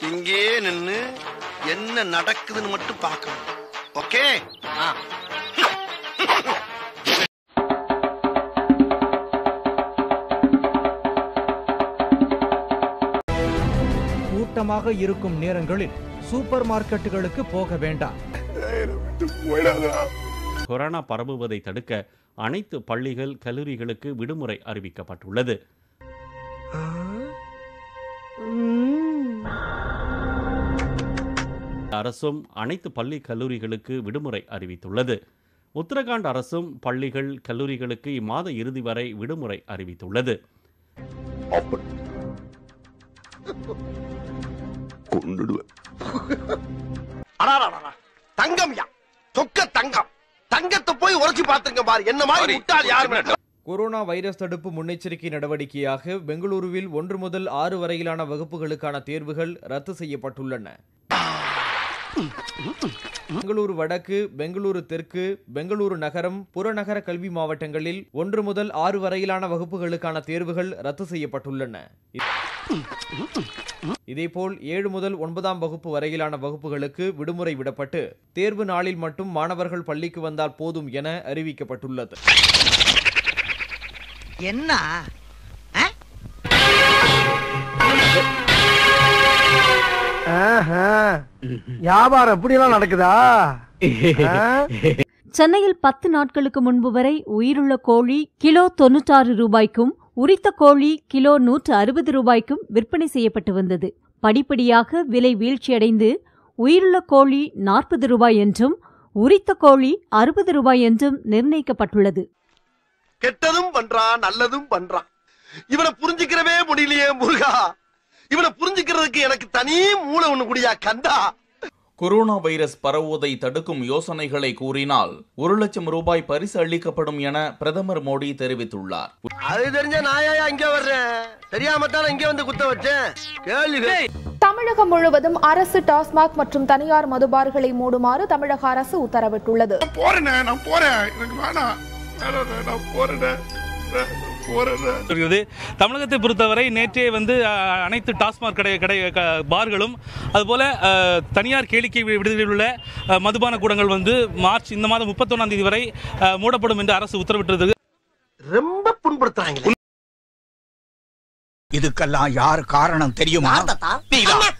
இங்கே நின்னு என்ன நடக்குதுன்னு மட்டும் பார்க்கணும் ஓகே கூட்டமாக இருக்கும் நேரங்களில் சூப்பர் மார்க்கெட்டுகளுக்கு போக வேண்டாம் கொரோனா பரவுவதை தடுக்க அனைத்து பள்ளிகள் கல்லூரிகளுக்கு விடுமுறை அறிவிக்கப்பட்டுள்ளது அரசும் அனைத்து பள்ளி கல்லூரிகளுக்கு விடுமுறை அறிவித்துள்ளது உத்தரகாண்ட் அரசும் பள்ளிகள் கல்லூரிகளுக்கு இம்மாத இறுதி வரை விடுமுறை அறிவித்துள்ளது அடாடாடா தங்கம்யா சொக்க தங்கம் தங்கத்தை போய் உரைச்சு பாத்துங்க பாரு என்ன மாதிரி முட்டாள் யாருமே கொரோனா வைரஸ் தடுப்பு முன்னெச்சரிக்கை நடவடிக்கையாக பெங்களூருவில் ஒன்று முதல் ஆறு வரையிலான வகுப்புகளுக்கான தேர்வுகள் ரத்து செய்யப்பட்டுள்ளன பெங்களூரு வடக்கு பெங்களூரு தெற்கு பெங்களூரு நகரம் புறநகர கல்வி மாவட்டங்களில் ஒன்று முதல் ஆறு வரையிலான வகுப்புகளுக்கான தேர்வுகள் ரத்து செய்யப்பட்டுள்ளன இதேபோல் ஏழு முதல் ஒன்பதாம் வகுப்பு வரையிலான வகுப்புகளுக்கு விடுமுறை விடப்பட்டு தேர்வு நாளில் மட்டும் மாணவர்கள் பள்ளிக்கு வந்தால் போதும் என அறிவிக்கப்பட்டுள்ளது என்ன வியாபாரம் இப்படி எல்லாம் நடக்குதா சென்னையில் பத்து நாட்களுக்கு முன்பு வரை உயிருள்ள கோழி கிலோ தொன்னூற்றாறு ரூபாய்க்கும் உரித்த கோழி கிலோ நூற்று அறுபது ரூபாய்க்கும் விற்பனை செய்யப்பட்டு வந்தது படிப்படியாக விலை வீழ்ச்சியடைந்து உயிருள்ள கோழி நாற்பது ரூபாய் என்றும் உரித்த கோழி அறுபது ரூபாய் என்றும் நிர்ணயிக்கப்பட்டுள்ளது கெட்டதும் பண்றான் நல்லதும் பண்றான் இவனை புரிஞ்சுக்கிறவே முடியலையே முருகா இவனை புரிஞ்சுக்கிறதுக்கு எனக்கு தனி மூளை ஒண்ணு குடியா கந்தா கொரோனா வைரஸ் பரவுவதை தடுக்கும் யோசனைகளை கூறினால் ஒரு லட்சம் ரூபாய் பரிசு அளிக்கப்படும் என பிரதமர் மோடி தெரிவித்துள்ளார் அது தெரிஞ்ச நாயா இங்க வர்றேன் தெரியாம தானே இங்க வந்து குத்த வச்சேன் கேள்வி தமிழகம் முழுவதும் அரசு டாஸ்மாக் மற்றும் தனியார் மதுபார்களை மூடுமாறு தமிழக அரசு உத்தரவிட்டுள்ளது போறேனே நான் போறேன் எனக்கு வேணாம் வேணாம், நான் போறேனே போறேன் இருக்கிறது தமிழகத்தை பொறுத்தவரை நேற்றே வந்து அஹ், அனைத்து டாஸ்மாக் கடை கடை க- பார்களும் அதுபோல அஹ், தனியார் கேளிக்கை வி- விடுதிகளில் உள்ள அஹ், மதுபான கூடங்கள் வந்து மார்ச் இந்த மாதம் முப்பத்தொன்னாம் தேதி வரை அஹ், மூடப்படும் என்று அரசு உத்தரவிட்டது ரொம்ப புண்படுத்துறாங்களே இதுக்கெல்லாம் யார் காரணம் தெரியுமா நீதான்.